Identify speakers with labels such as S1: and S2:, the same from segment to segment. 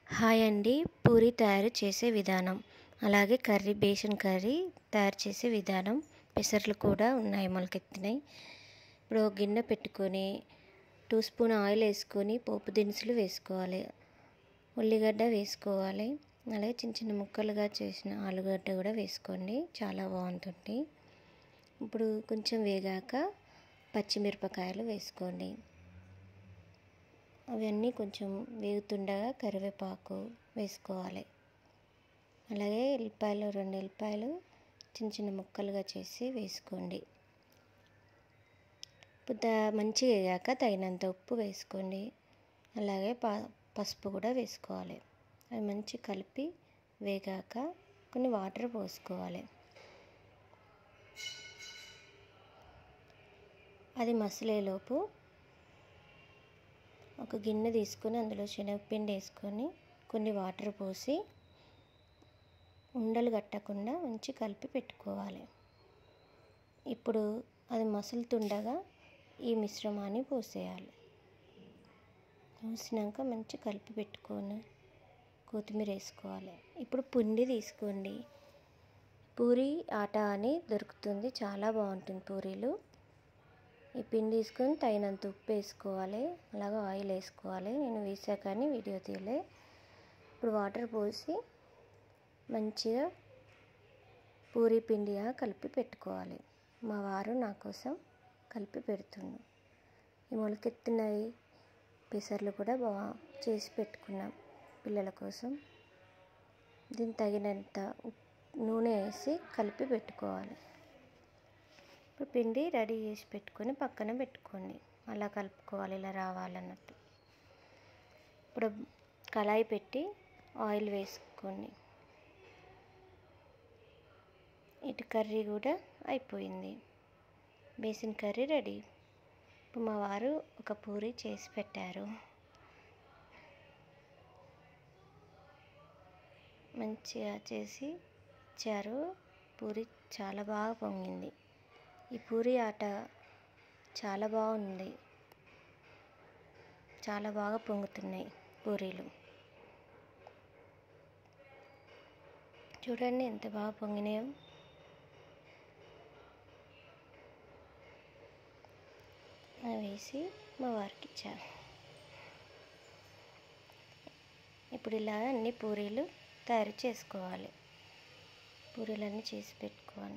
S1: hi అండి పూరి తయారు చేసే విధానం అలాగే కర్రీ బేసన్ కర్రీ తయారు చేసే విధానం పెసర్లు కూడా ఉన్నాయి మొలకెత్తినాయి ఇప్పుడు ఒక గిన్నె పెట్టుకొని టూ స్పూన్ ఆయిల్ వేసుకొని పోపు దినుసులు వేసుకోవాలి ఉల్లిగడ్డ వేసుకోవాలి అలాగే చిన్న చిన్న ముక్కలుగా చేసిన ఆలుగడ్డ కూడా వేసుకోండి చాలా బాగుంటుంది ఇప్పుడు కొంచెం వేగాక పచ్చిమిరపకాయలు వేసుకోండి అవన్నీ కొంచెం వేగుతుండగా కరివేపాకు వేసుకోవాలి అలాగే ఎల్లిపాయలు రెండు ఎల్లిపాయలు చిన్న చిన్న ముక్కలుగా చేసి వేసుకోండి ఇప్పుడు మంచిగా వేగాక తగినంత ఉప్పు వేసుకోండి అలాగే ప పసుపు కూడా వేసుకోవాలి అవి మంచి కలిపి వేగాక కొన్ని వాటర్ పోసుకోవాలి అది మసిలేలోపు ఒక గిన్నె తీసుకొని అందులో శనగపిండి వేసుకొని కొన్ని వాటర్ పోసి ఉండలు కట్టకుండా మంచి కలిపి పెట్టుకోవాలి ఇప్పుడు అది మసులుతుండగా ఈ మిశ్రమాన్ని పోసేయాలి పోసినాక మంచి కలిపి పెట్టుకొని కొత్తిమీర వేసుకోవాలి ఇప్పుడు పిండి తీసుకోండి పూరి ఆట అని దొరుకుతుంది చాలా బాగుంటుంది పూరీలు ఈ పిండి తీసుకొని తగినంత ఉప్పు వేసుకోవాలి అలాగే ఆయిల్ వేసుకోవాలి నేను వేసా కానీ వీడియో తీయలే ఇప్పుడు వాటర్ పోసి మంచిగా పూరి పిండిగా కలిపి పెట్టుకోవాలి మా వారు నా కోసం కలిపి పెడుతుండు ఈ మొలకెత్తినవి పెసర్లు కూడా బాగా చేసి పెట్టుకున్నాం పిల్లల కోసం దీనికి తగినంత నూనె వేసి కలిపి పెట్టుకోవాలి ఇప్పుడు పిండి రెడీ చేసి పెట్టుకొని పక్కన పెట్టుకోండి అలా కలుపుకోవాలి ఇలా రావాలన్నట్టు ఇప్పుడు కళాయి పెట్టి ఆయిల్ వేసుకోండి ఇటు కర్రీ కూడా అయిపోయింది బేసిన్ కర్రీ రెడీ ఇప్పుడు మా వారు ఒక పూరి చేసి పెట్టారు మంచిగా చేసి ఇచ్చారు పూరి చాలా బాగా పొంగింది ఈ పూరి ఆట చాలా బాగుంది చాలా బాగా పొంగుతున్నాయి పూరీలు చూడండి ఎంత బాగా పొంగినాయో వేసి మా వారికి ఇచ్చాను ఇప్పుడు ఇలా అన్ని పూరీలు తయారు చేసుకోవాలి పూరీలన్నీ చేసి పెట్టుకోవాలి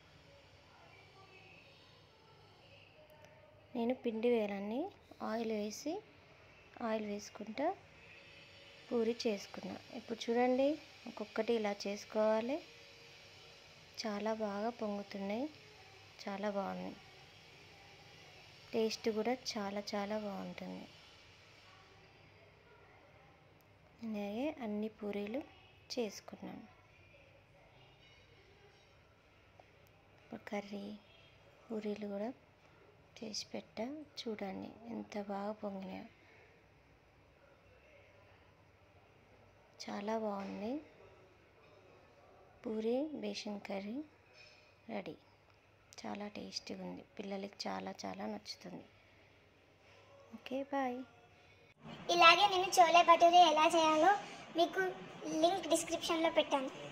S1: నేను పిండి వేయాలని ఆయిల్ వేసి ఆయిల్ వేసుకుంటా పూరి చేసుకున్నా ఇప్పుడు చూడండి ఒక్కొక్కటి ఇలా చేసుకోవాలి చాలా బాగా పొంగుతున్నాయి చాలా బాగున్నాయి టేస్ట్ కూడా చాలా చాలా బాగుంటుంది అలాగే అన్ని పూరీలు చేసుకున్నాను కర్రీ పూరీలు కూడా చేసి పెట్టా చూడండి ఎంత బాగా పొంగినాయో చాలా బాగుంది పూరి బేసన్ కర్రీ రెడీ చాలా టేస్టీగా ఉంది పిల్లలకి చాలా చాలా నచ్చుతుంది ఓకే బాయ్
S2: ఇలాగే నేను చోలే భటూరే ఎలా చేయాలో మీకు లింక్ డిస్క్రిప్షన్లో పెట్టాను